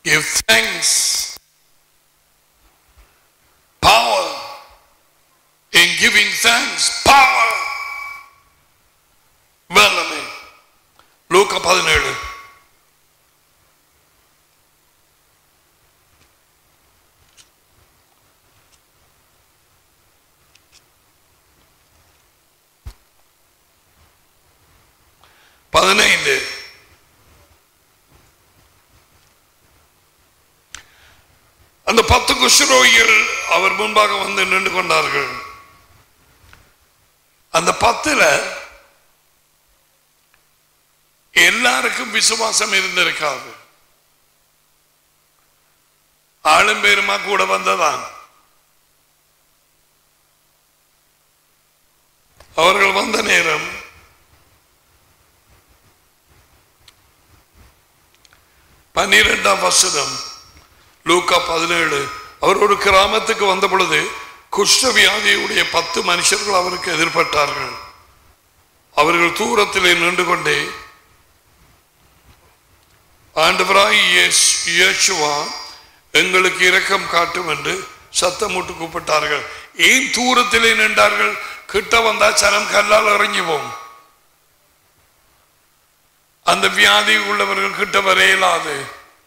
Give thanks. Power. In giving thanks. Power. வல்லமை லூக்கா பதினேழு பதினைந்து அந்த பத்து குஷ்ரோகிகள் அவர் முன்பாக வந்து நின்று கொண்டார்கள் அந்த பத்துல எல்லாருக்கும் விசுவாசம் இருந்திருக்காது ஆளும் பேருமா கூட வந்ததான் அவர்கள் வந்த நேரம் பன்னிரெண்டாம் வசனம் லூக்கா பதினேழு அவர் ஒரு கிராமத்துக்கு வந்த பொழுது குஷ்டவியாதியுடைய பத்து மனுஷர்கள் அவருக்கு எதிர்பட்டார்கள் அவர்கள் தூரத்திலே நின்று கொண்டே ஆண்டவராய் இயேசு- இயேசுவா எங்களுக்கு இரக்கம் காட்டும் என்று சத்தமிட்டு கூப்பிட்டார்கள் ஏன் தூரத்திலே நின்றார்கள் கிட்ட வந்தா சனம் கல்லால் இறங்கி போகும் அந்த வியாதி உள்ளவர்கள் கிட்ட வர இயலாது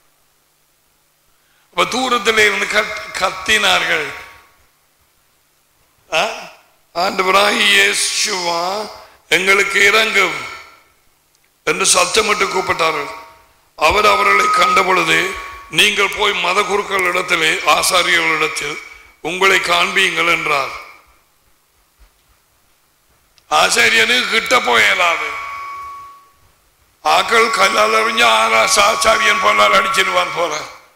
அப்ப தூரத்தில் இருந்து கத்- கத்தினார்கள் ஆ? ஆண்டவராய் இயேசுவா எங்களுக்கு இறங்கும் என்று சத்தமிட்டு கூப்பிட்டார்கள் அவர் அவர்களை கண்ட பொழுது நீங்கள் போய் மத குருக்கள் இடத்திலே ஆசாரியர்களிடத்தில் உங்களை காண்பீங்கள் என்றார் ஆசாரியனுக்கு கிட்ட போயலாது ஆக்கள் கல்லால் அறிஞ்ச ஆச்சாரியன் போலால் அடிச்சிருவான் போல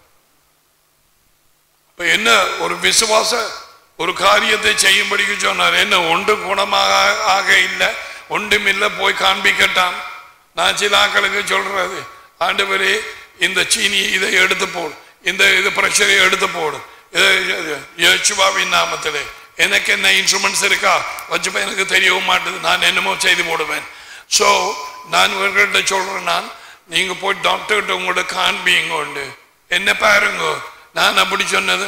இப்ப என்ன ஒரு விசுவாச ஒரு காரியத்தை செய்யும்படிக்கு சொன்னார் என்ன ஒன்றும் குணமாக ஆக இல்லை ஒன்றும் இல்லை போய் காண்பிக்கட்டான் நான் சில ஆக்களுக்கு சொல்றது ஆண்டவரே இந்த சீனி இதை எடுத்து போடு இந்த இது பிரஷரை எடுத்து போடு யோசுவாவின் நாமத்திலே எனக்கு என்ன இன்ஸ்ட்ருமெண்ட்ஸ் இருக்கா வச்சுப்ப எனக்கு தெரியவும் மாட்டுது நான் என்னமோ செய்து போடுவேன் ஸோ நான் இவர்கள்ட்ட சொல்றேன் நான் நீங்க போய் டாக்டர்கிட்ட உங்களோட காண்பீங்க உண்டு என்ன பாருங்க நான் அப்படி சொன்னது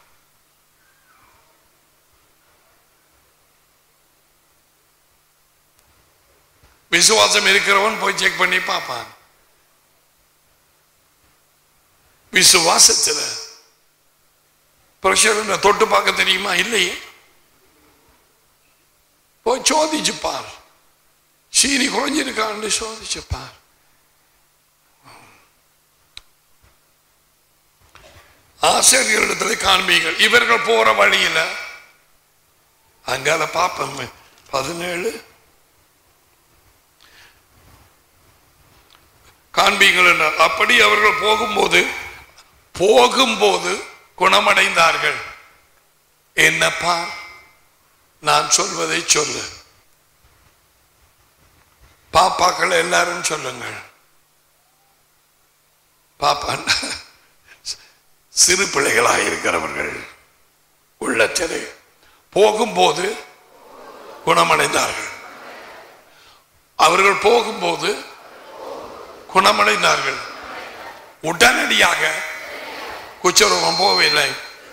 விசுவாசம் இருக்கிறவன் போய் செக் பண்ணி பார்ப்பான் விசுவாசத்துல பிரஷர் தொட்டு பார்க்க தெரியுமா இல்லையே போய் சோதிச்சு பார் சீனி குறைஞ்சிருக்கான்னு சோதிச்சு பார் ஆசிரியர்களிடத்தில் காண்பீங்கள் இவர்கள் போற வழியில அங்கால பாப்பம் பதினேழு காண்பீங்கள் என்றார் அப்படி அவர்கள் போகும்போது போகும்போது குணமடைந்தார்கள் என்னப்பா நான் சொல்வதை சொல்லு பாப்பாக்கள் எல்லாரும் சொல்லுங்கள் பாப்பா சிறு பிள்ளைகளாக இருக்கிறவர்கள் உள்ளத்திலே போகும்போது குணமடைந்தார்கள் அவர்கள் போகும்போது குணமடைந்தார்கள் உடனடியாக குச்சரோகம் போகவில்லை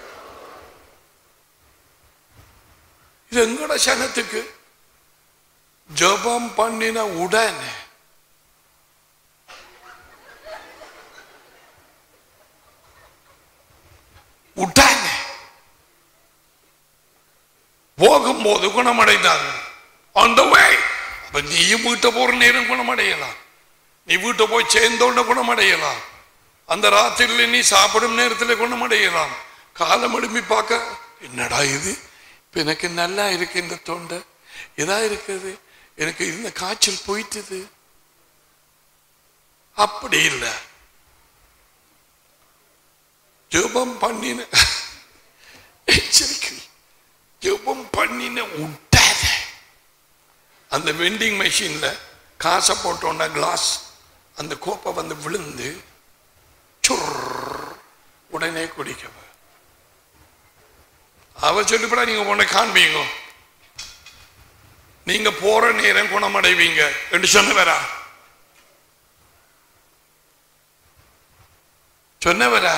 இது எங்கட சனத்துக்கு ஜபம் பண்ணின உடனே உடனே போகும்போது குணமடைந்தார்கள் ஆன் த வே அப்ப நீயும் வீட்டை போற நேரம் குணமடையலாம் நீ வீட்டை போய் சேர்ந்தோண்ட குணமடையலாம் அந்த ராத்திரில நீ சாப்பிடும் நேரத்தில் குணமடையலாம் காலம் எழுப்பி பார்க்க என்னடா இது இப்ப எனக்கு நல்லா இருக்கு இந்த தொண்டை இதா இருக்குது எனக்கு இருந்த காய்ச்சல் போயிட்டுது அப்படி இல்லை ஜெபம் பண்ணின எச்சரிக்கை ஜெபம் பண்ணின விட்டாத அந்த வெண்டிங் மெஷின்ல காசை போட்டோன்னா கிளாஸ் அந்த கோப்பை வந்து விழுந்து சுர் உடனே குடிக்கவ அவ சொல்லிப்படா நீங்க உன்னை காண்பீங்க நீங்க போற நேரம் குணமடைவீங்க என்று சொன்னவரா சொன்னவரா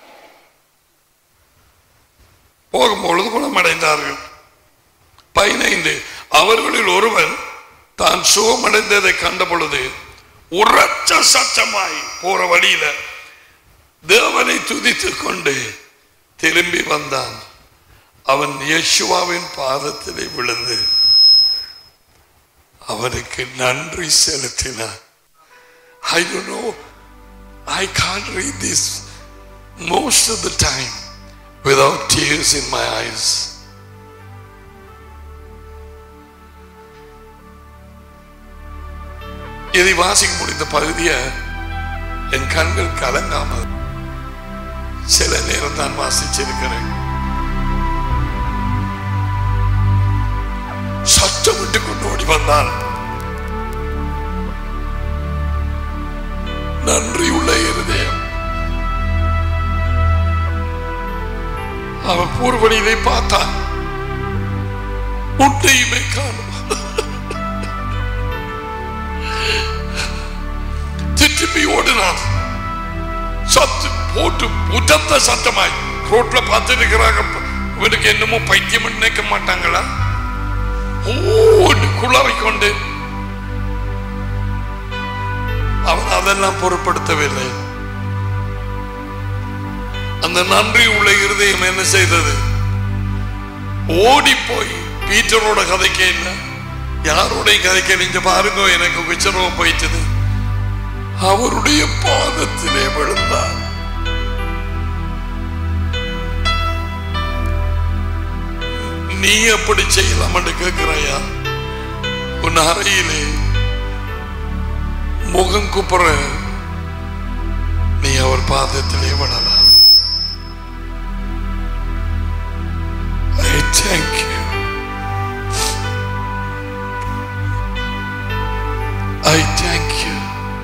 போகும்பொழுது குணமடைந்தார்கள் பதினைந்து அவர்களில் ஒருவன் தான் சுகமடைந்ததை கண்ட பொழுது உரச்ச சத்தமாய் போற வழியில தேவனை துதித்துக் கொண்டு திரும்பி வந்தான் அவன் யேசுவாவின் பாதத்திலே விழுந்து அவனுக்கு நன்றி செலுத்தினான் I don't know, I can't read this most of the time without tears in my eyes. இதை வாசிக்க முடிந்த பகுதியை என் கண்கள் கலங்காமல் சில நேரம் தான் வாசிச்சிருக்கிறேன் சத்தமிட்டு கொண்டு ஓடி வந்தான் நன்றி உள்ள இருதயம் அவன் பூர்வழியிலே பார்த்தான் உன்னையுமே காணும் திரும்பி ஓடினான் சத்து போட்டு உதத்த சத்தமாய் ரோட்ல பார்த்து இருக்கிறாங்க இவனுக்கு என்னமோ பைத்தியம் நினைக்க மாட்டாங்களா ஓடு குளறிக் கொண்டு அவன் அதெல்லாம் பொருட்படுத்தவில்லை அந்த நன்றி உள்ள இருதயம் என்ன செய்தது ஓடி போய் பீட்டரோட கதைக்க இல்லை யாரோடைய கதைக்க நீங்க பாருங்க எனக்கு விச்சரவம் போயிட்டது அவருடைய பாதத்திலே விழுந்தார் நீ எப்படி செய்யலாம் என்று கேட்கிறாயா உன் அறையிலே முகம் குப்புற நீ அவர் பாதத்திலே விடலாம் I thank you. I thank you.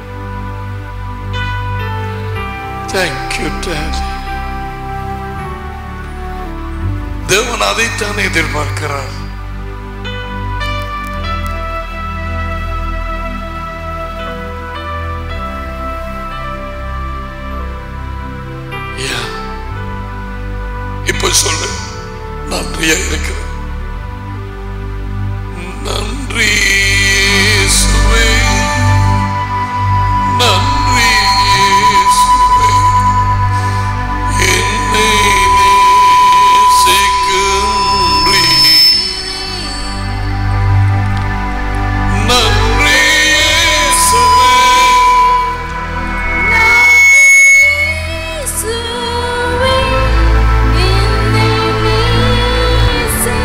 Thank you, Daddy. தேவன் அதைத்தான் எதிர்பார்க்கிறார் Yeah. இப்போ சொல்லு நன்றியா இருக்கிறேன் நன்றி இயேசுவே. நன்றி இயேசுவே. என்னை நேசிக்கின்றீர். நன்றி இயேசுவே. இயேசுவே என்னை நேசிக்கின்றீர்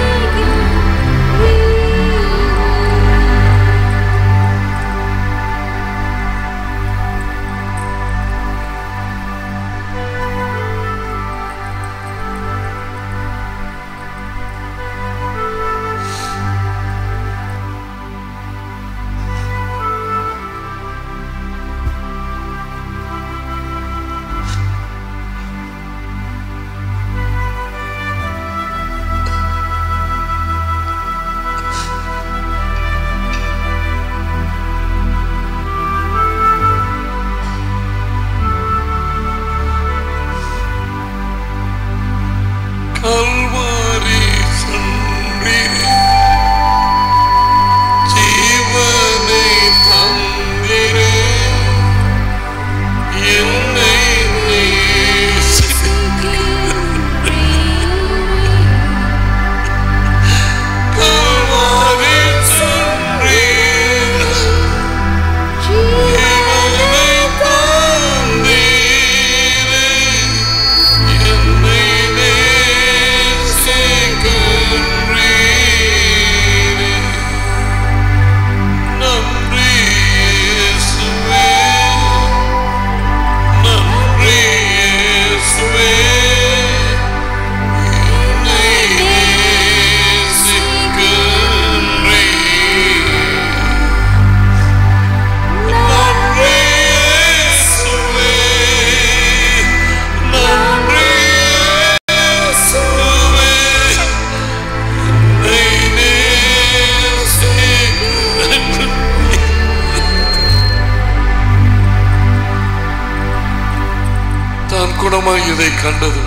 குணமாகியதை கண்டது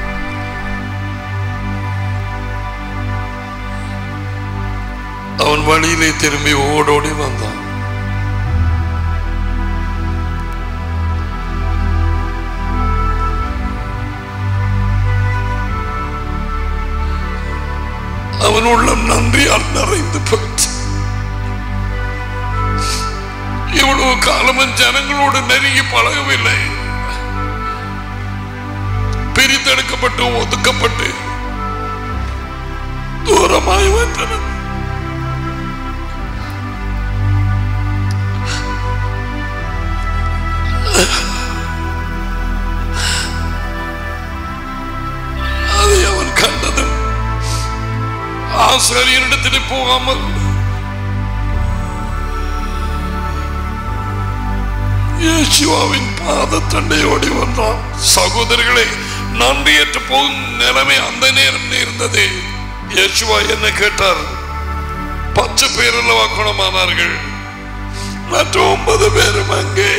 அவன் வழியிலே திரும்பி ஓடோடி வந்தான் அவன் உள்ளம் நன்றியால் நிறைந்து போச்சு இவ்வளவு காலமும் ஜனங்களோடு நெருங்கி பழகவில்லை பிரித்தெடுக்கப்பட்டு ஒதுக்கப்பட்டு தூரமாய் வந்தனர் அதை அவன் கண்டதும் ஆசிரியரிடத்தில் போகாமல் இயேசுவாவின் பாதத்தண்டை ஓடி வந்தான் சகோதரர்களே நன்றியற்று போகும் நிலைமை அந்த நேரம் நேர்ந்தது இயேசுவா என்ன கேட்டார் பத்து பேர் அல்லவா குணமானார்கள் மற்ற ஒன்பது பேரும் அங்கே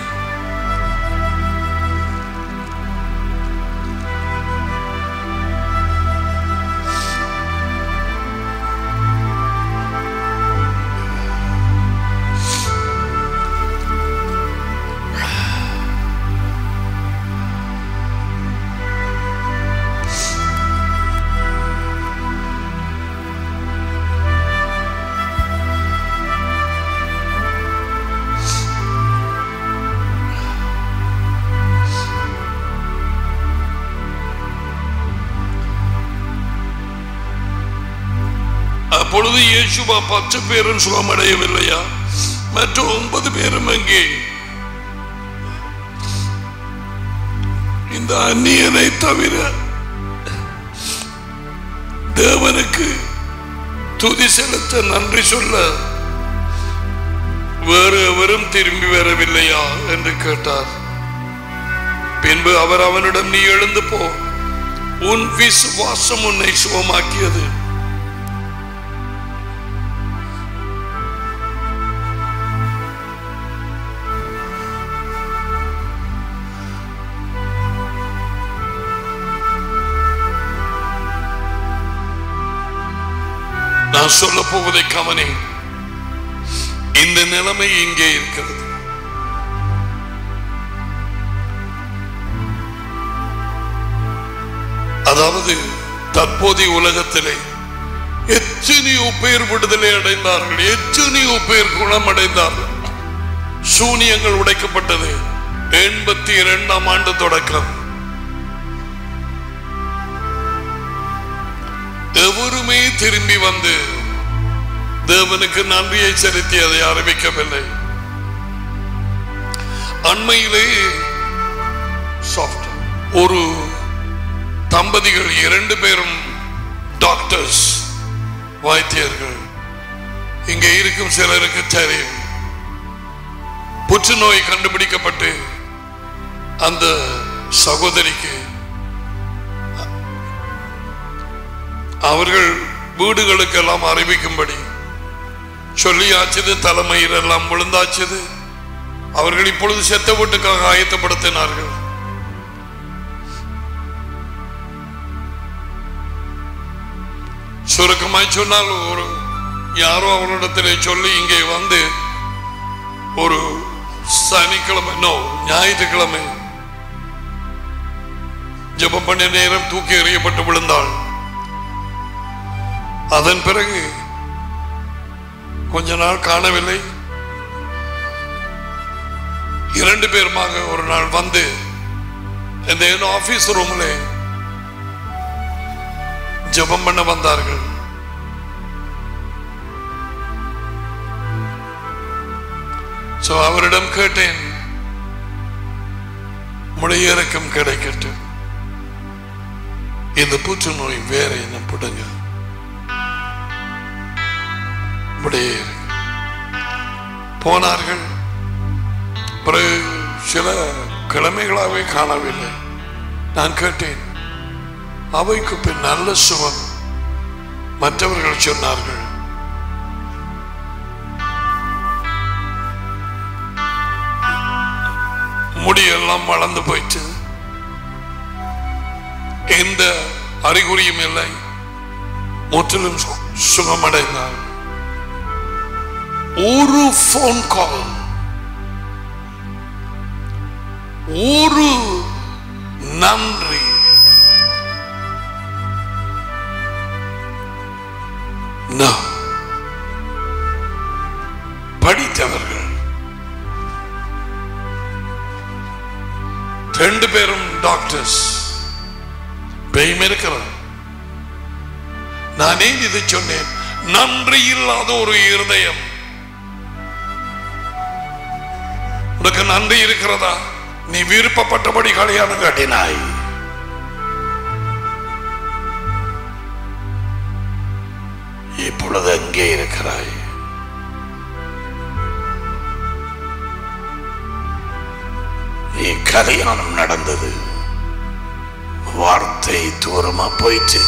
அப்பொழுது இயேசுவா பத்து பேரும் சுகமடையவில்லையா மற்ற ஒன்பது பேரும் அங்கே இந்த அந்நியனை தவிர தேவனுக்கு துதி செலுத்த நன்றி சொல்ல வேறு எவரும் திரும்பி வரவில்லையா என்று கேட்டார் பின்பு அவர் அவனிடம் நீ எழுந்து போ உன் விசுவாசம் உன்னை சுகமாக்கியது நான் சொல்ல போவதை கவனி இந்த நிலைமை இங்கே இருக்கிறது அதாவது தற்போதைய உலகத்திலே எத்தனையோ பேர் விடுதலை அடைந்தார்கள் எத்தனையோ பேர் குணமடைந்தார்கள் சூனியங்கள் உடைக்கப்பட்டது எண்பத்தி இரண்டாம் ஆண்டு தொடக்கம் எவருமே திரும்பி வந்து தேவனுக்கு நன்றியை செலுத்தி அதை அறிவிக்கவில்லை அண்மையிலே soft. ஒரு தம்பதிகள் இரண்டு பேரும் டாக்டர்ஸ் வைத்தியர்கள் இங்கே இருக்கும் சிலருக்கு தெரியும் புற்றுநோய் கண்டுபிடிக்கப்பட்டு அந்த சகோதரிக்கு அவர்கள் வீடுகளுக்கெல்லாம் அறிவிக்கும்படி சொல்லியாச்சது தலைமையில் எல்லாம் விழுந்தாச்சது அவர்கள் இப்பொழுது செத்த வீட்டுக்காக ஆயத்தப்படுத்தினார்கள் சுருக்கமாய் சொன்னால் ஒரு யாரோ அவரிடத்திலே சொல்லி இங்கே வந்து ஒரு சனிக்கிழமை நோ ஞாயிற்றுக்கிழமை ஜெபம் பண்ண நேரம் தூக்கி எறியப்பட்டு விழுந்தாள் அதன் பிறகு கொஞ்ச நாள் காணவில்லை இரண்டு பேருமாக ஒரு நாள் வந்து இந்த ஆபீஸ் ரூம்ல ஜெபம் பண்ண வந்தார்கள் சோ அவரிடம் கேட்டேன் உடைய இறக்கம் கிடைக்கட்டும் இந்த புற்றுநோய் வேற என்ன பிடுங்க இப்படியே இருக்கு. போனார்கள் பிறகு சில கிழமைகளாகவே காணவில்லை நான் கேட்டேன் அவைக்கு பின் நல்ல சுகம் மற்றவர்கள் சொன்னார்கள் முடியெல்லாம் வளர்ந்து போயிட்டு எந்த அறிகுறியும் இல்லை முற்றிலும் சு- சுகமடைந்தார் ஒரு போன் கால் ஒரு நன்றி No. படித்தவர்கள் ரெண்டு பேரும் டாக்டர்ஸ் பெயும் இருக்கிறார் நான் ஏன் இது சொன்னேன் நன்றி இல்லாத ஒரு இருதயம் உனக்கு நன்றி இருக்கிறதா நீ விருப்பப்பட்டபடி கல்யாணம் கட்டினாய் இப்பொழுது எங்கே இருக்கிறாய் நீ கல்யாணம் நடந்தது வார்த்தை தூரமா போயிட்டு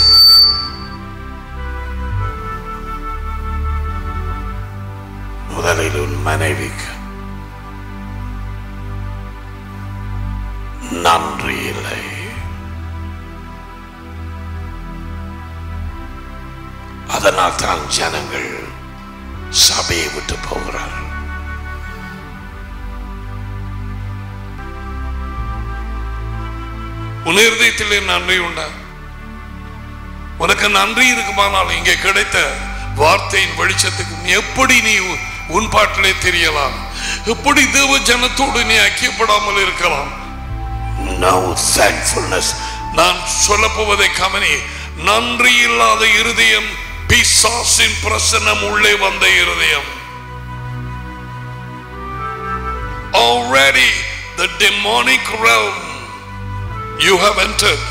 முதலில் உன் மனைவிக்கு நன்றி இல்லை அதனால் தான் ஜனங்கள் சபையை விட்டு போகிறார்கள் உன் இருதயத்திலே நன்றி உண்டா உனக்கு நன்றி இருக்குமானால் இங்கே கிடைத்த வார்த்தையின் வெளிச்சத்துக்கு நீ எப்படி நீ உ- உன் பாட்டிலே தெரியலாம் எப்படி தேவ ஜனத்தோடு நீ ஐக்கியப்படாமல் இருக்கலாம் no thankfulness நான் சொல்ல போவதை கவனி நன்றி இல்லாத இருதயம் பிசாசின் பிரசனம் உள்ளே வந்த இருதயம் already the demonic realm you have entered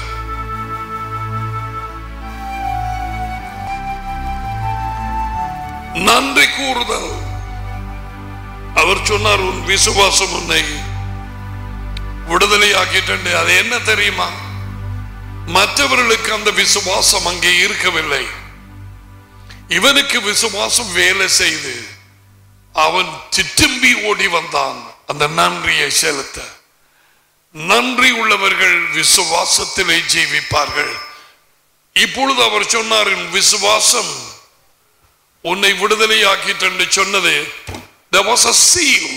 நன்றி கூறுதல் அவர் சொன்னார் உன் விசுவாசம் உன்னை விடுதலை ஆக்கிட்டு அது என்ன தெரியுமா மற்றவர்களுக்கு அந்த விசுவாசம் அங்கே இருக்கவில்லை இவனுக்கு விசுவாசம் வேலை செய்து அவன் சிட்டும்பி ஓடி வந்தான் அந்த நன்றியை செலுத்த நன்றி உள்ளவர்கள் விசுவாசத்திலே ஜீவிப்பார்கள் இப்பொழுது அவர் சொன்னார் "உன் விசுவாசம் உன்னை விடுதலையாக்கிட்டு என்று சொன்னது there was a seal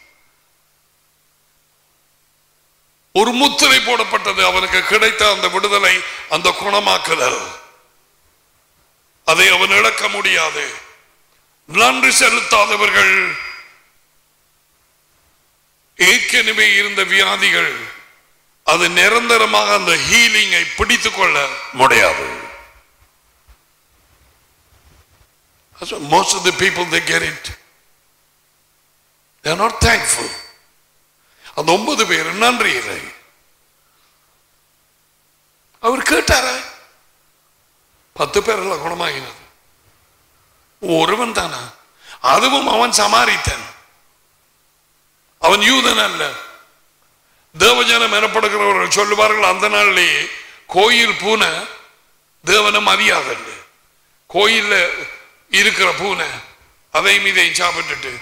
ஒரு முத்திரை போடப்பட்டது அவனுக்கு கிடைத்த அந்த விடுதலை அந்த குணமாக்குதல் அதை அவன் இழக்க முடியாது நன்றி செலுத்தாதவர்கள் ஏற்கனவே இருந்த வியாதிகள் அது நிரந்தரமாக அந்த ஹீலிங்கை பிடித்துக் கொள்ள முடியாது That's why most of the people they get it. They are not thankful. அந்த ஒன்பது பேர் நன்றி இல்லை அவர் கேட்டார பத்து பேரெல்லாம் குணமாகினது ஒருவன் தானா அதுவும் அவன் சமாரித்தன் அவன் யூதன் அல்ல தேவஜனம் எனப்படுகிறவர்கள் சொல்லுவார்கள் அந்த நாளிலேயே கோயில் பூனை தேவனை மதியாதல்ல கோயில்ல இருக்கிற பூனை அதையும் இதையும் சாப்பிட்டுட்டு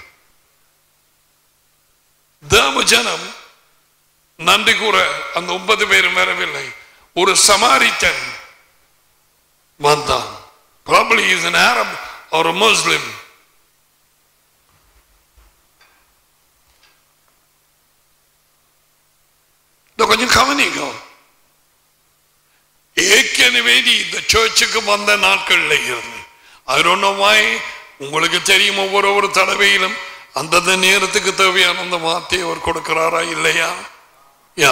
தேவ ஜனம் நன்றி கூற அந்த ஒன்பது பேரும் வரவில்லை ஒரு சமாரித்தன் வந்தான் probably is an Arab or a Muslim இதை கொஞ்சம் கவனிங்க ஏற்கனவே நீ இந்த சர்ச்சுக்கு வந்த நாட்கள்ல இருந்து I don't know why உங்களுக்கு தெரியும் ஒவ்வொரு ஒரு தடவையிலும் அந்தந்த நேரத்துக்கு தேவையான அந்த வார்த்தையை அவர் கொடுக்கிறாரா இல்லையா யா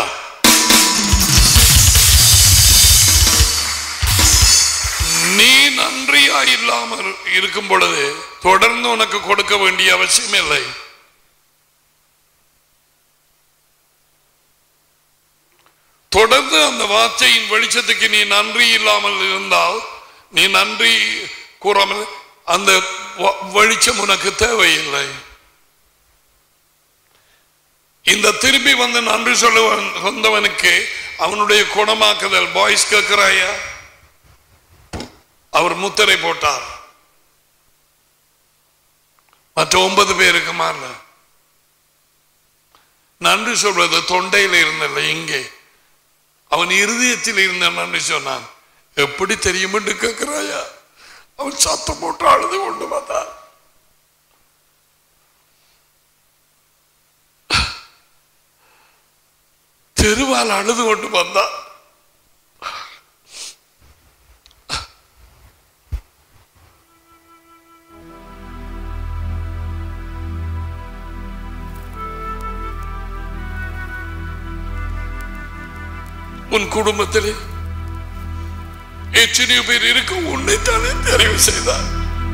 நீ நன்றியா இல்லாமல் இருக்கும் பொழுது தொடர்ந்து உனக்கு கொடுக்க வேண்டிய அவசியம் இல்லை தொடர்ந்து அந்த வார்த்தையின் வெளிச்சத்துக்கு நீ நன்றி இல்லாமல் இருந்தால் நீ நன்றி கூறாமல் அந்த வ- வெளிச்சம் உனக்கு தேவையில்லை இந்த திரும்பி வந்து நன்றி சொல்ல வந்த- வந்தவனுக்கு அவனுடைய குணமாக்குதல் பாய்ஸ் கேட்கிறாயா அவர் முத்திரை போட்டார் மற்ற ஒன்பது பேருக்கு மாறல நன்றி சொல்வது தொண்டையில் இருந்தல்ல இங்கே அவன் இருதயத்தில் இருந்தான்னு சொன்னான் எப்படி தெரியும் என்று கேட்கிறாயா அவன் சத்தம் போட்டு அழுது கொண்டு வந்தான் தெருவால் அழுது கொண்டு வந்தான் உன் குடும்பத்திலே எத்தனையோ பேர் இருக்க உன்னைத்தானே தெரிவு செய்தார்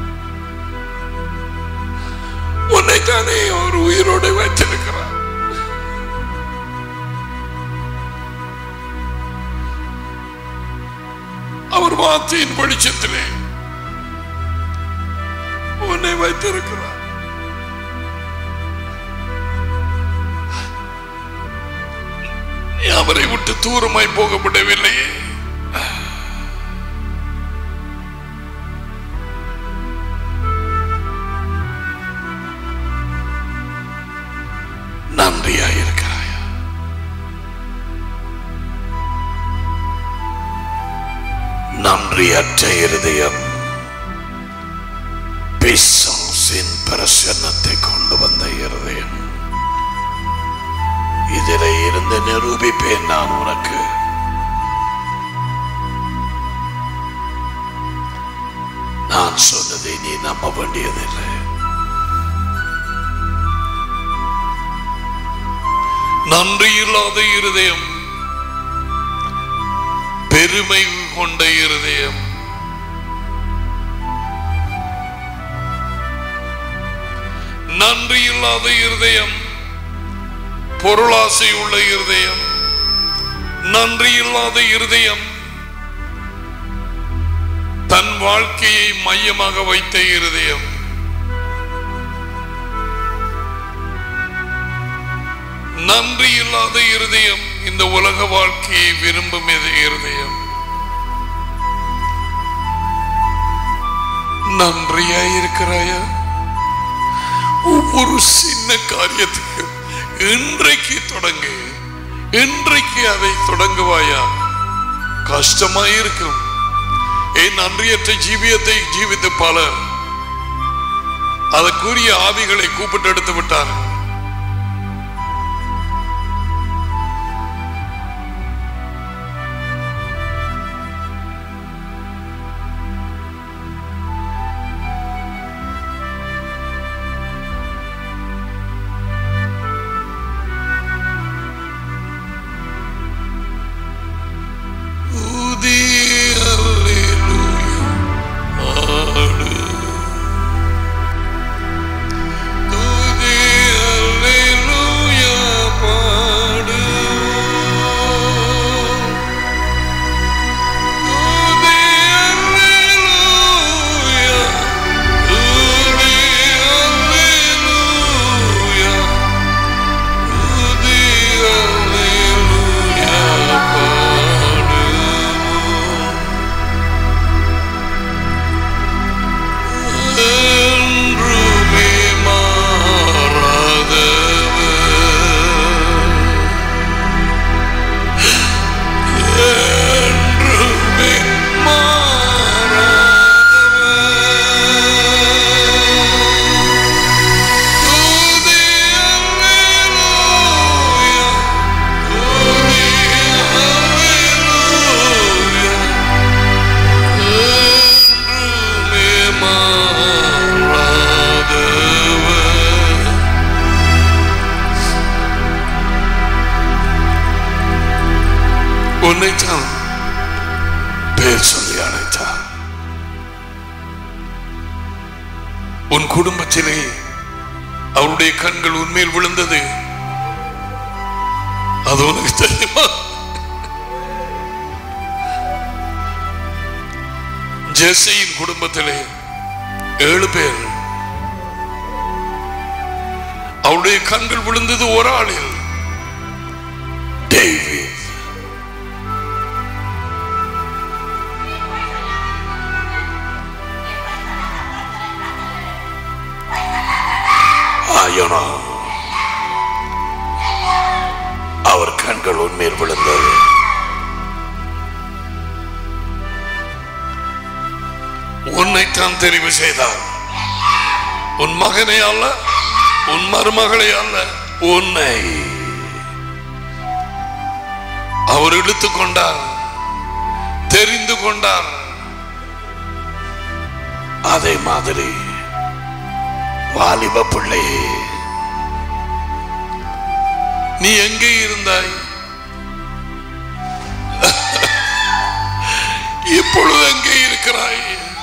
உன்னைத்தானே ஒரு உயிரோடு வைத்திருக்கிறார் அவர் வார்த்தையின் வெளிச்சத்திலே உன்னை வைத்திருக்கிறார் நீ அவரை விட்டு தூரமாய் போக முடியவில்லையே நன்றியாயிருக்கிறாயா நன்றியற்ற இருதயம் பிசாசின் பிரசன்னத்தை கொண்டு வந்த இருதயம் இதில் இருந்து நிரூபிப்பேன் நான் உனக்கு நான் சொன்னதை நீ நம்ப வேண்டியதில்லை நன்றி இல்லாத இருதயம் பெருமை கொண்ட இருதயம் நன்றி இல்லாத இருதயம் பொருளாசை உள்ள இருதயம் நன்றி இல்லாத இருதயம் தன் வாழ்க்கையை மையமாக வைத்த இருதயம் நன்றி இல்லாத இருதயம் இந்த உலக வாழ்க்கையை விரும்பும் இது இருதயம் நன்றியா இருக்கிறாயா ஒவ்வொரு சின்ன காரியத்தையும் இன்றைக்கு தொடங்கு இன்றைக்கு அதை தொடங்குவாயா கஷ்டமாயிருக்கும் ஏன் நன்றியற்ற ஜீவியத்தை ஜீவித்த பலர் அதற்குரிய ஆவிகளை கூப்பிட்டு எடுத்து விட்டார் என்றுமே மாறாதவர் என்றுமே மாறாதவர் துதி அல்லேலூயா துதி அல்லேலூயா என்றுமே மாறாதவர் உன்னைத்தான் பேர் சொல்லி அழைத்தார் உன் குடும்பத்திலே அவருடைய கண்கள் உண்மையில் விழுந்தது அது உனக்கு தெரியுமா ஜெசையின் குடும்பத்திலே ஏழு பேர் அவருடைய கண்கள் விழுந்தது ஒரு ஆளில் டேவிட் ஆயோனா அவர் கண்கள் உண்மையில் விழுந்தது உன்னைத்தான் தெரிவு செய்தார் உன் மகனை அல்ல உன் மருமகளை அல்ல உன்னை அவர் இழுத்துக் கொண்டார் தெரிந்து கொண்டார் அதே மாதிரி வாலிப பிள்ளை நீ எங்கே இருந்தாய் இப்பொழுது எங்கே இருக்கிறாய்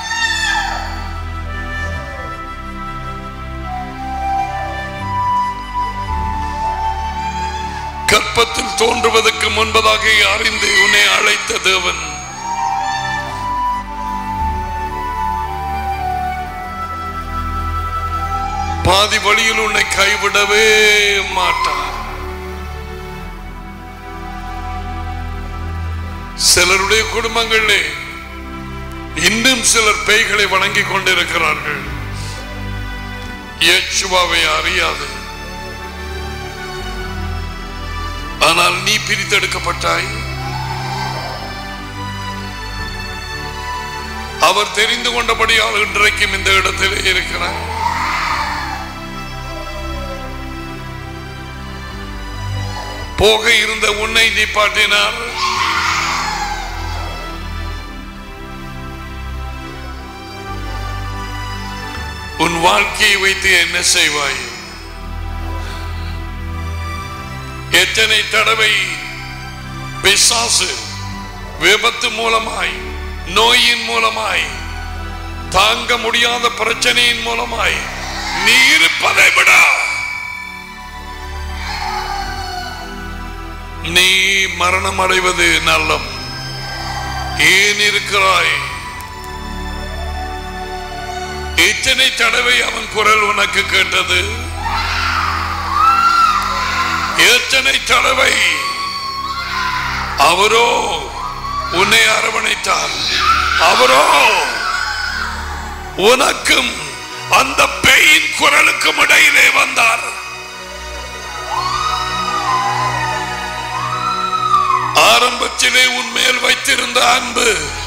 கற்பத்தில் தோன்றுவதற்கு முன்பதாக அறிந்து உன்னை அழைத்த தேவன் பாதி வழியில் உன்னை கைவிடவே மாட்டார் சிலருடைய குடும்பங்களிலே இன்னும் சிலர் பேய்களை வணங்கிக் கொண்டிருக்கிறார்கள் இயேசுவாவை அறியாது ஆனால் நீ பிரித்தெடுக்கப்பட்டாய் அவர் தெரிந்து கொண்டபடியால் இன்றைக்கும் இந்த இடத்திலே இருக்கிறார் போக இருந்த உன்னை நிப்பாட்டினார் உன் வாழ்க்கையை வைத்து என்ன செய்வாய் எத்தனை தடவை பிசாசு விபத்து மூலமாய் நோயின் மூலமாய் தாங்க முடியாத பிரச்சனையின் மூலமாய் நீ இருப்பதை விட நீ மரணம் அடைவது நல்லம் ஏன் இருக்கிறாய் எத்தனை தடவை அவன் குரல் உனக்கு கேட்டது எத்தனை தடவை அவரோ உன்னை அரவணைத்தார் அவரோ உனக்கும் அந்த பேயின் குரலுக்கும் இடையிலே வந்தார் ஆரம்பத்திலே உன் மேல் வைத்திருந்த அன்பு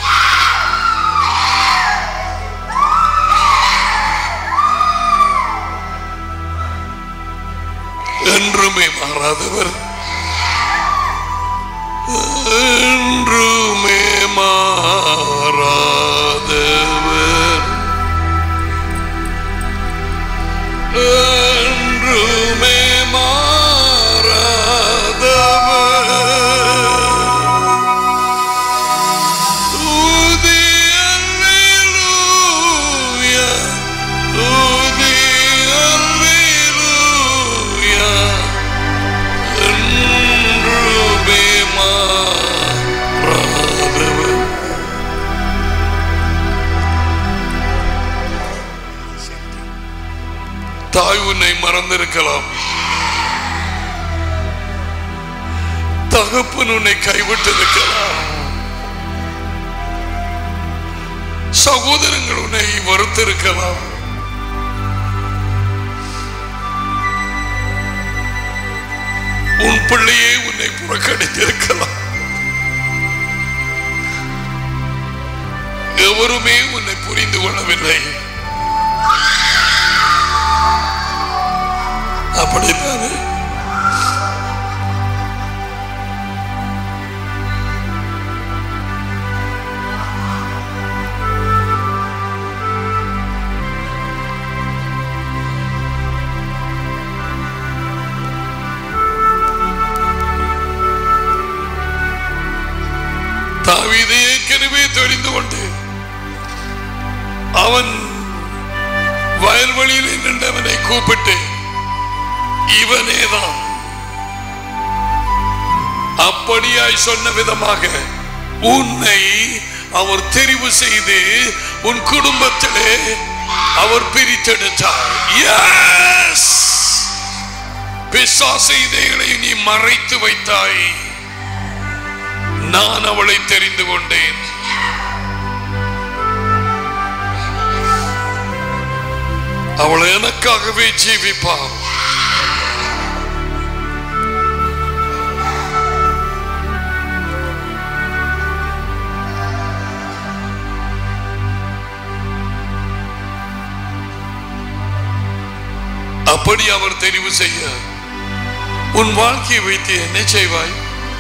என்றுமே மாறாதவர் என்றுமே மாறாதவர் என்றுமே மாறாதவர் துதி அல்லேலூயா துதி அல்லேலூயா என்றுமே மாறாதவர் தாய் உன்னை மறந்திருக்கலாம் தகப்பன் உன்னை கைவிட்டிருக்கலாம் சகோதரங்கள் உன்னை வருத்திருக்கலாம் உன் பிள்ளையே உன்னை புறக்கணித்திருக்கலாம் எவருமே உன்னை புரிந்து கொள்ளவில்லை அப்படித்தானே தாவீது ஏற்கனவே தெரிந்து கொண்டு அவன் வயல்வெளியில் நின்றவனை கூப்பிட்டு இவனேதான் அப்படியாய் சொன்ன விதமாக உன்னை அவர் தெரிவு செய்து உன் குடும்பத்திலே அவர் பிரித்தெடுத்தார் Yes! பிசாசு இதைகளை நீ மறைத்து வைத்தாய் நான் அவளை தெரிந்து கொண்டேன் அவள் எனக்காகவே ஜீவிப்பார் அப்படி அவர் தெரிவு செய்ய உன் வாழ்க்கையை வைத்து என்ன செய்வாய்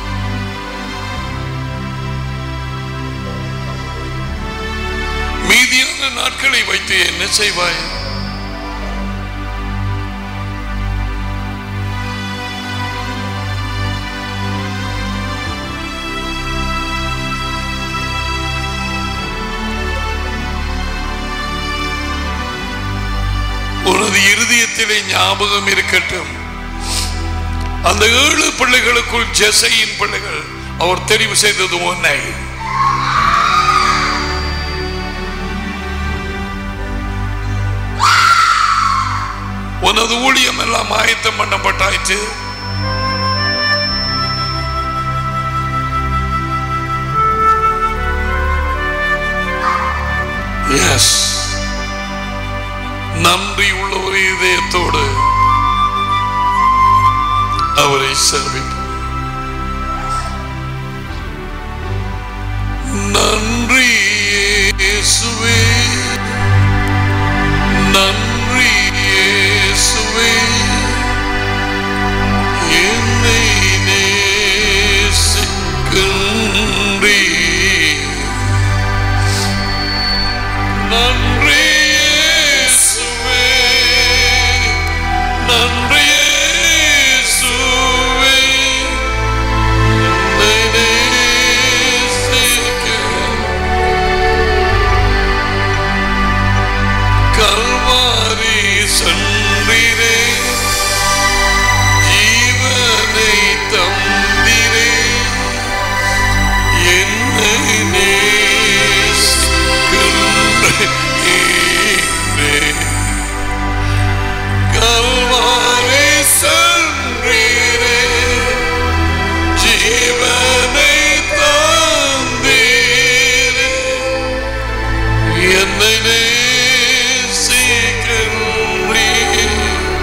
மீதியான நாட்களை வைத்து என்ன செய்வாய் உனது இருதயத்திலே ஞாபகம் இருக்கட்டும் அந்த ஏழு பிள்ளைகளுக்குள் ஜெசையின் பிள்ளைகள் அவர் தெரிவு செய்தது உன்னை உனது ஊழியம் எல்லாம் ஆயத்தம் பண்ணப்பட்டாயிற்று எஸ் நன்றி உள்ள ஒரு இதயத்தோடு அவரை செல்விப்போம் நன்றி இயேசுவே நன்றி இயேசுவே என்னை நேசிக்கின்றீர் நன்றி இயேசுவே நன்றி இயேசுவே என்னை நேசிக்கின்றீர். கல்வாரி சென்றீரே ஜீவனை தந்திரே என்னை நேசிக்கின்றீரே. கல்வாரி சென்றீரே ஜீவனை தந்தீரே என்னை நேசிக்கின்றீர்.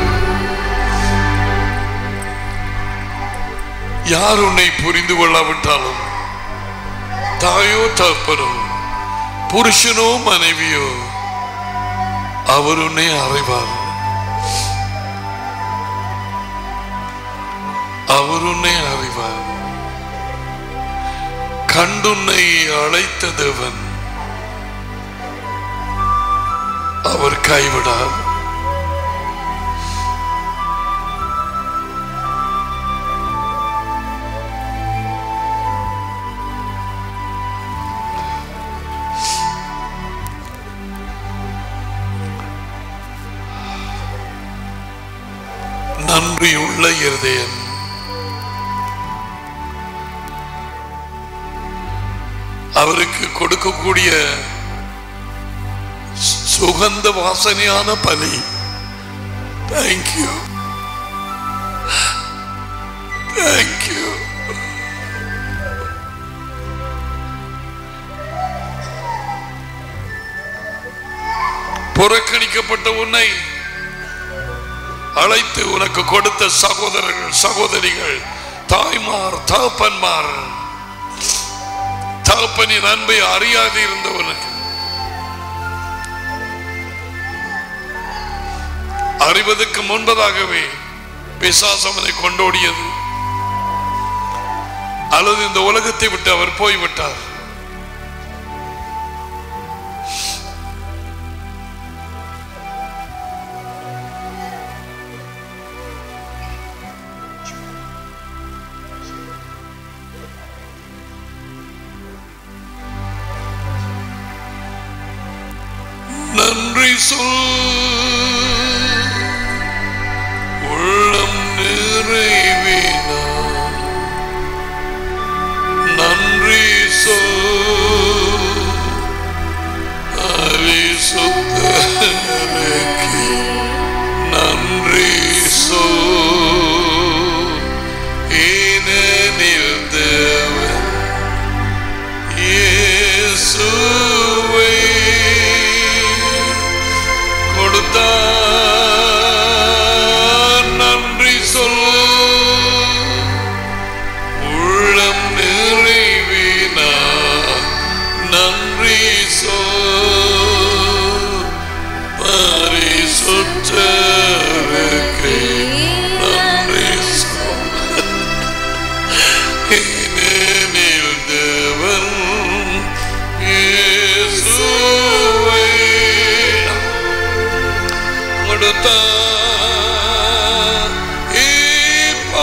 யார் உன்னை புரிந்து கொள்ளாவிட்டாலும் தாயோ தகப்பனோ புருஷனோ மனைவியோ அவர் உன்னை அறிவார் அவர் உன்னை அறிவார் கண்டுன்னை அழைத்த தேவன் அவர் கைவிடார் நன்றியுள்ள இருதயம் அவருக்கு கொடுக்கக்கூடிய சுகந்த வாசனையான பலி தேங்க்யூ தேங்க்யூ புறக்கணிக்கப்பட்ட உன்னை அழைத்து உனக்கு கொடுத்த சகோதரர்கள் சகோதரிகள் தாய்மார் தகப்பன்மார் தகப்பனின் அன்பை அறியாது இருந்தவனுக்கு அறிவதற்கு முன்பதாகவே பிசாசமனை கொண்டோடியது அல்லது இந்த உலகத்தை விட்டு அவர் போய்விட்டார் நன்றி சொல் உள்ளம் நிறைவேனா நன்றி சொல் அரிசுத்தருக்கு நன்றி சொல் ஏனெனில் தேவன் இயேசுவை இப்போ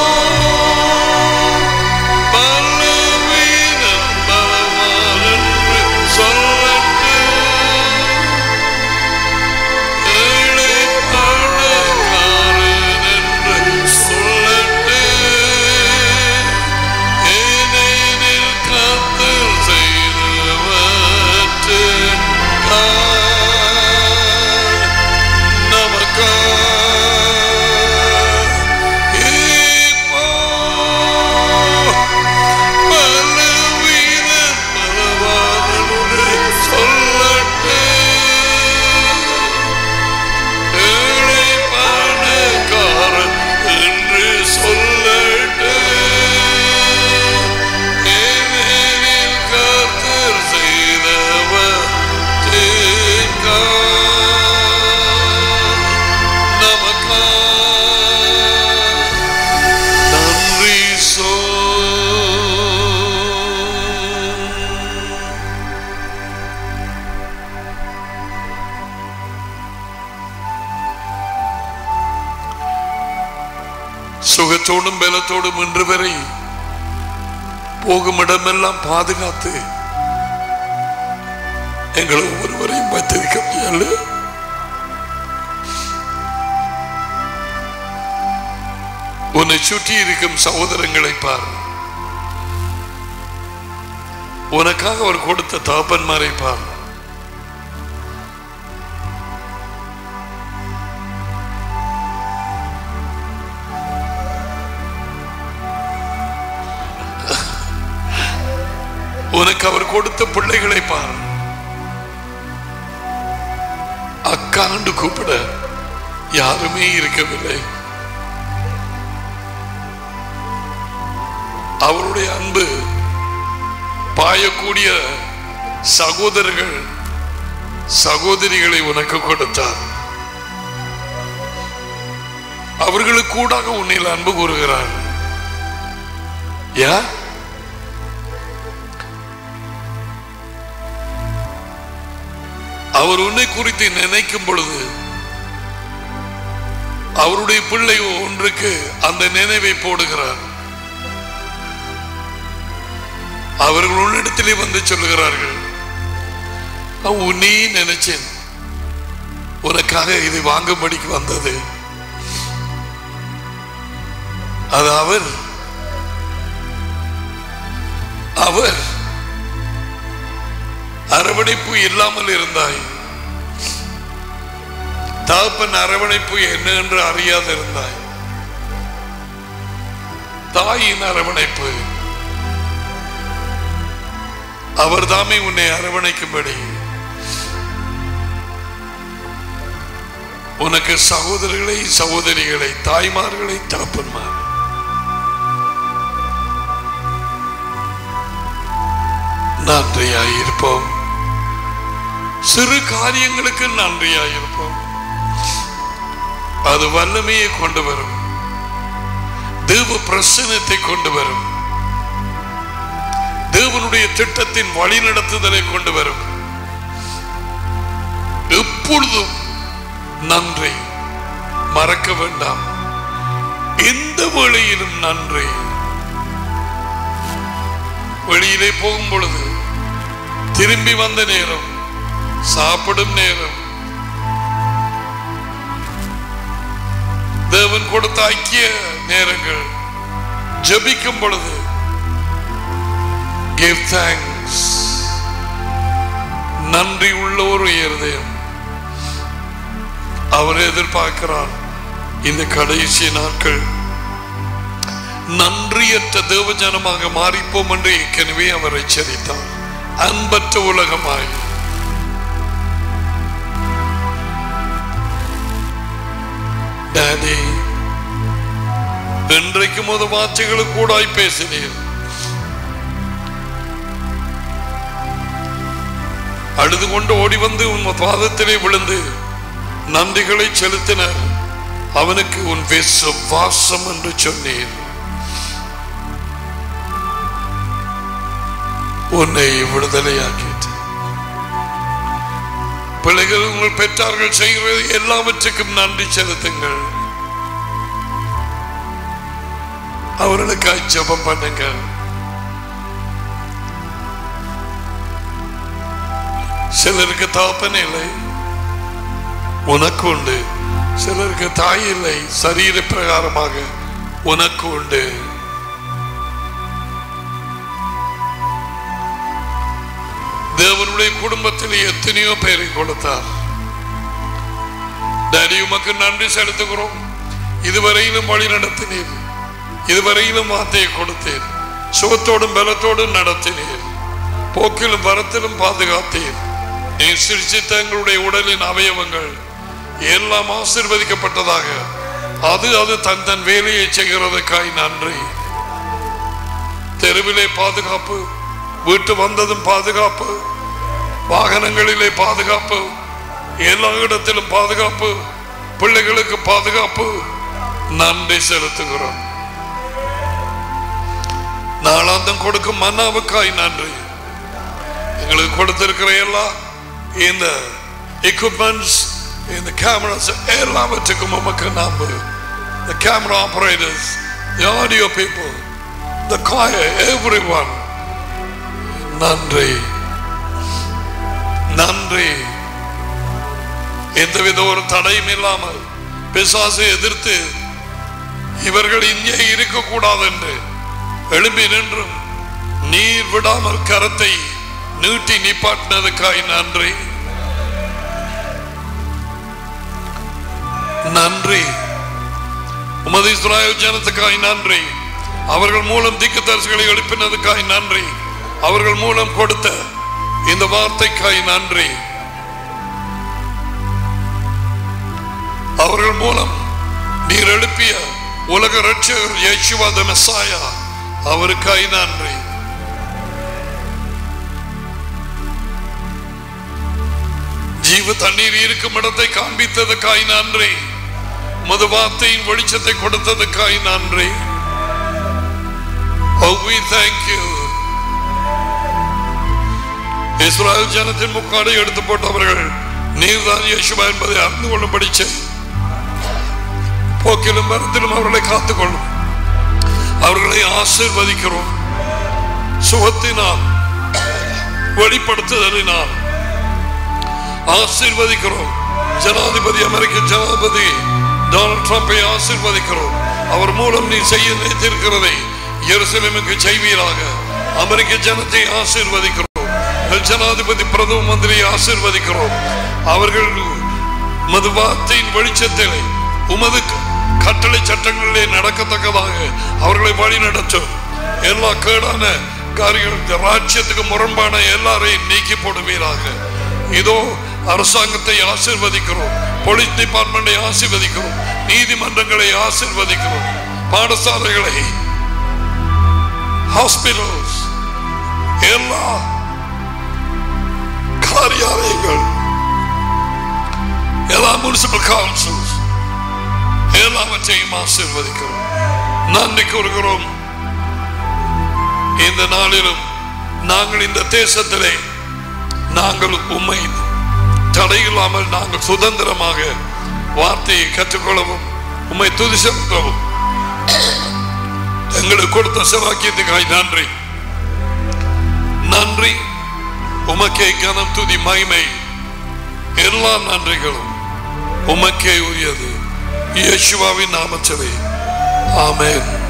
பலவீனம் பலவானென்று சொல்லட்டும். ஏழை பணக்காரன் என்று சொல்லட்டும். ஏனெனில் கர்த்தர் செய்தவற்றுக்காய் நமக்காய் இப்போ பலவீனம் பலவானென்று சொல்லட்டும். ஏழை பணக்காரன் என்று சொல்லட்டும். ஏனெனில் கர்த்தர் செய்தவற்றிற்காய் நமக்காய் நன்றி சொல் சுகத்தோடும் பலத்தோடும் இன்று வரை போகும் இடமெல்லாம் பாதுகாத்து எங்களை ஒவ்வொருவரையும் வைத்திருக்க முடியல உன்னை சுற்றி இருக்கும் சகோதரங்களை பார் உனக்காக அவர் கொடுத்த தகப்பன்மாரை பார் உனக்கு அவர் கொடுத்த பிள்ளைகளை பார் அக்காண்டு கூப்பிட யாருமே இருக்கவில்லை அவருடைய அன்பு பாயக்கூடிய சகோதரர்கள் சகோதரிகளை உனக்கு கொடுத்தார் அவர்களுக்கு கூடாக உன்னில் அன்பு கூறுகிறார் யா அவர் உன்னை குறித்து நினைக்கும் பொழுது அவருடைய பிள்ளை ஒன்றுக்கு அந்த நினைவை போடுகிறார் அவர்கள் உன்னிடத்திலே வந்து சொல்லுகிறார்கள் நான் உன்னையே நினைச்சேன் உனக்காக இது வாங்கும்படிக்கு வந்தது அது அவர் அவர் அரவணைப்பு இல்லாமல் இருந்தாய் தகப்பன் அரவணைப்பு என்ன என்று அறியாது இருந்தாய் தாயின் அரவணைப்பு அவர் தாமே உன்னை அரவணைக்கும்படி உனக்கு சகோதரர்களை சகோதரிகளை தாய்மார்களை தகப்பன்மார் நன்றியாயிருப்போம் சிறு காரியங்களுக்கு நன்றியாயிருப்போம் அது வல்லமையை கொண்டு வரும் தேவ பிரசனத்தை கொண்டு வரும் தேவனுடைய திட்டத்தின் வழிநடத்துதலை கொண்டு வரும் எப்பொழுதும் நன்றி மறக்க வேண்டாம் எந்த வேளையிலும் நன்றி வெளியிலே போகும் பொழுது திரும்பி வந்த நேரம் சாப்பிடும் நேரம் தேவன் கொடுத்த ஐக்கிய நேரங்கள் ஜெபிக்கும் பொழுது give thanks நன்றி உள்ள ஒரு இருதயம் அவர் எதிர்பார்க்கிறார் இந்த கடைசி நாட்கள் நன்றியற்ற தேவஜனமாக மாறிப்போம் என்று ஏற்கனவே அவர் எச்சரித்தார் அன்பற்ற உலகமாய் டாடி இன்றைக்கும் ஒரு வார்த்தைகளுக்கு கூடாய் பேசினீர் அழுது கொண்டு ஓடி வந்து உன் பாதத்திலே விழுந்து நன்றிகளை செலுத்தினர் அவனுக்கு உன் விசுவாசம் என்று சொன்னீர் உன்னை விடுதலையாக்கிட்டு பிள்ளைகள் உங்கள் பெற்றார்கள் செய்கிறது எல்லாவற்றுக்கும் நன்றி செலுத்துங்கள் அவர்களுக்காய் ஜெபம் பண்ணுங்கள் சிலருக்கு தாப்பன் இல்லை உனக்கு உண்டு சிலருக்கு தாய் இல்லை சரீர பிரகாரமாக உனக்கு உண்டு தேவனுடைய குடும்பத்தில் எத்தனையோ பேரை கொடுத்தார் டாடி உமக்கு நன்றி செலுத்துகிறோம் இதுவரையிலும் வழி நடத்தினீர் இதுவரையிலும் வார்த்தையை கொடுத்தேன் சுகத்தோடும் பலத்தோடும் நடத்தினீர் போக்கிலும் வரத்திலும் பாதுகாத்தீர் நீ சிரிச்சித்த எங்களுடைய உடலின் அவயவங்கள் எல்லாம் ஆசீர்வதிக்கப்பட்டதாக அது அது தன் தன் வேலையை செய்கிறதுக்காய் நன்றி தெருவிலே பாதுகாப்பு வீட்டு வந்ததும் பாதுகாப்பு வாகனங்களிலே பாதுகாப்பு எல்லா இடத்திலும் பாதுகாப்பு பிள்ளைகளுக்கு பாதுகாப்பு நன்றி செலுத்துகிறோம் நாளாந்தம் கொடுக்கும் மன்னாவுக்காய் நன்றி எங்களுக்கு கொடுத்திருக்கிற எல்லா இந்த எக்யூப்மெண்ட்ஸ் இந்த கேமராஸ் எல்லாவற்றுக்கும் உமக்கு நம்பு the camera operators the audio people the choir everyone நன்றி நன்றி எந்தவித ஒரு தடையும் இல்லாமல் பிசாசை எதிர்த்து இவர்கள் இங்கே இருக்கக்கூடாது என்று எழும்பி நின்றும் நீர் விடாமல் கரத்தை நீட்டி நிப்பாட்டினதுக்காய் நன்றி நன்றி உமது இஸ்ராயல் ஜனத்துக்காய் நன்றி அவர்கள் மூலம் திக்குத்தரசுகளை எழுப்பினதுக்காய் நன்றி அவர்கள் மூலம் கொடுத்த இந்த வார்த்தைக்காய் நன்றி அவர்கள் மூலம் நீர் எழுப்பிய உலக ரட்சகர் யேசுவா த மெஸ்ஸாயா அவருக்காய் நன்றி ஜீவ தண்ணீர் இருக்கும் இடத்தை காண்பித்ததுக்காய் நன்றி மது வார்த்தையின் வெளிச்சத்தை கொடுத்ததுக்காய் நன்றி Oh, we thank you. Israel ஜனத்தின் முக்காடை எடுத்து போட்டவர்கள் நீர்தான் யேசுவா என்பதை அறிந்து கொள்ளும்படி செய் போக்கிலும் மரத்திலும் அவர்களை காத்துக்கொள்ளும் அவர்களை ஆசீர்வதிக்கிறோம் சுகத்தினால் வெளிப்படுத்துதலினால் ஆசீர்வதிக்கிறோம் ஜனாதிபதி அமெரிக்க ஜனாதிபதி டொனால்ட் ட்ரம்பை ஆசீர்வதிக்கிறோம் அவர் மூலம் நீ செய்ய நினைத்திருக்கிறதை எருசலேமுக்கு செய்வீராக அமெரிக்க ஜனத்தை ஆசீர்வதிக்கிறோம் ஜனாதிபதி பிரதம மந்திரியை ஆசீர்வதிக்கிறோம் அவர்கள் உமது வார்த்தையின் வெளிச்சத்திலே உமது கட்டளை சட்டங்களிலே நடக்கத்தக்கதாக அவர்களை வழி நடத்தும் எல்லா கேடான காரியங்கள் ராஜ்யத்துக்கு முரண்பான எல்லாரையும் நீக்கி போடுவீராக இதோ அரசாங்கத்தை ஆசீர்வதிக்கிறோம் போலீஸ் டிபார்ட்மெண்டை ஆசீர்வதிக்கிறோம் நீதிமன்றங்களை ஆசீர்வதிக்கிறோம் பாடசாலைகளை ஹாஸ்பிட்டல்ஸ் எல்லா காரியாலயங்கள் எல்லா முனிசிபல் கவுன்சில்ஸ் எல்லாவற்றையும் ஆசீர்வதிக்கிறோம் நன்றி கூறுகிறோம் இந்த நாளிலும் நாங்கள் இந்த தேசத்திலே நாங்கள் உண்மை தடையில்லாமல் நாங்கள் சுதந்திரமாக வார்த்தையை கற்றுக்கொள்ளவும் உண்மை துதி செலுத்தவும் எங்களுக்கு கொடுத்த சிவாக்கியத்துக்காய் நன்றி நன்றி உமக்கே கனம் துதி மகிமை எல்லா நன்றிகளும் உமக்கே உரியது இயேசுவாவின் நாமச்சவே ஆமென்